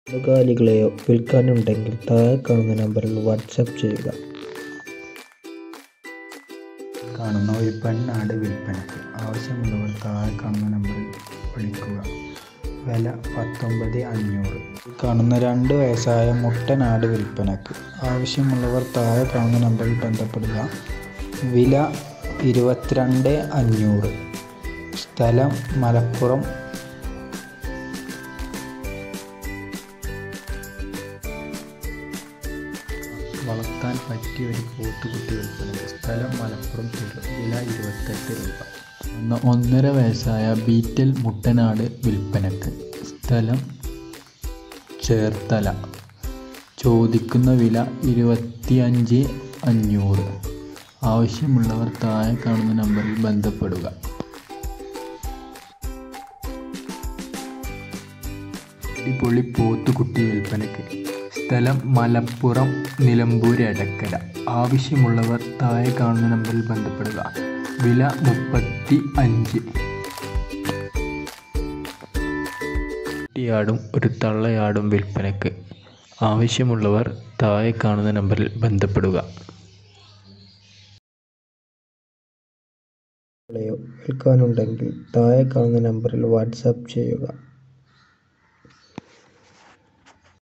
കന്നുകാലികളെയോ വിൽക്കാനുണ്ടെങ്കിൽ താഴെ കാണുന്ന നമ്പറിൽ വാട്സാപ്പ് ചെയ്യുക കാണുന്ന ഒരു പെണ്ണാട് വിൽപ്പനയ്ക്ക് ആവശ്യമുള്ളവർ താഴെ കാണുന്ന നമ്പറിൽ വിളിക്കുക വില പത്തൊമ്പത് അഞ്ഞൂറ് കാണുന്ന രണ്ട് വയസ്സായ മുട്ടനാട് വിൽപ്പനയ്ക്ക് ആവശ്യമുള്ളവർ താഴെ കാണുന്ന നമ്പറിൽ ബന്ധപ്പെടുക വില ഇരുപത്തിരണ്ട് അഞ്ഞൂറ് സ്ഥലം മലപ്പുറം വളർത്താൻ പറ്റിയ ഒരു പോത്തുകുട്ടി വിൽപ്പന സ്ഥലം മലപ്പുറം തിരു വില ഇരുപത്തെട്ട് രൂപ ഒന്ന് ഒന്നര വയസ്സായ ബീറ്റൽ മുട്ടനാട് വിൽപ്പനക്ക് സ്ഥലം ചേർത്തല ചോദിക്കുന്ന വില ഇരുപത്തിയഞ്ച് അഞ്ഞൂറ് ആവശ്യമുള്ളവർ താഴെ കാണുന്ന നമ്പറിൽ ബന്ധപ്പെടുക അടിപൊളി പോത്തുകുട്ടി വിൽപ്പനയ്ക്ക് സ്ഥലം മലപ്പുറം നിലമ്പൂർ എടക്കര ആവശ്യമുള്ളവർ താഴെ കാണുന്ന നമ്പറിൽ ബന്ധപ്പെടുക വില മുപ്പത്തി അഞ്ച് കുട്ടിയാടും ഒരു തള്ളയാടും വിൽപ്പനയ്ക്ക് ആവശ്യമുള്ളവർ താഴെ കാണുന്ന നമ്പറിൽ ബന്ധപ്പെടുക കളെയോ വിൽക്കാനുണ്ടെങ്കിൽ താഴെ കാണുന്ന നമ്പറിൽ വാട്സാപ്പ് ചെയ്യുക